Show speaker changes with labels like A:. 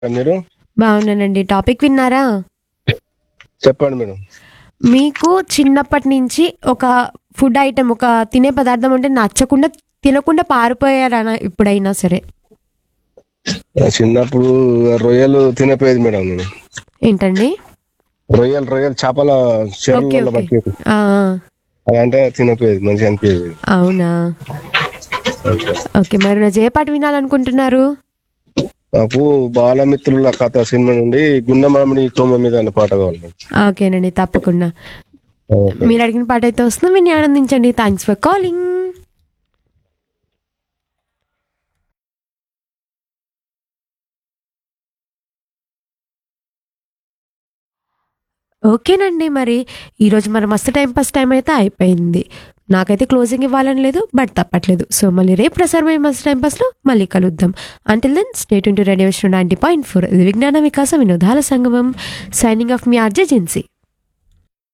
A: మీరు
B: బాగున్నానండి టాపిక్ విన్నారా
A: చెప్పండి మేడం
B: మీకు చిన్నప్పటి నుంచి ఒక ఫుడ్ ఐటెం ఒక తినే పదార్థం అంటే నచ్చకుండా తినకుండా పారిపోయారా ఇప్పుడైనా సరే
A: చిన్నప్పుడు రొయ్యలు తినపోయేది మేడం నేను
B: ఏంటండి
A: రొయ్యలు రొయ్యలు చేపల
B: ఓకే
A: చెరువులలో
B: ఓకే
A: పట్టేది
B: ఆ,
A: అదంటే తినపోయేది మంచిగా అనిపించేది
B: అవునా ఓకే మరి రోజు ఏ పాట వినాలనుకుంటున్నారు
A: నాకు బాలమిత్రుల కథ సినిమా నుండి గుండమామిడి కొమ్మ మీద అనే పాట కావాలి మేడం.
B: ఓకేనండి తప్పకుండా
A: ఓకే.
B: మీరు అడిగిన పాట అయితే వస్తుంది విని ఆనందించండి థ్యాంక్స్ ఫర్ కాలింగ్ ఓకేనండి మరి ఈరోజు మన మస్తు టైం పాస్ టైం అయితే అయిపోయింది నాకైతే క్లోజింగ్ ఇవ్వాలని లేదు బట్ తప్పట్లేదు సో మళ్ళీ రేపు ప్రసారమైన మస్తు టైం పాస్లో మళ్ళీ కలుద్దాం until then stay tuned to radio ninety point four ఇది విజ్ఞాన వికాస వినోదాల సంగమం సైనింగ్ ఆఫ్ మీ ఆర్జే జిన్సీ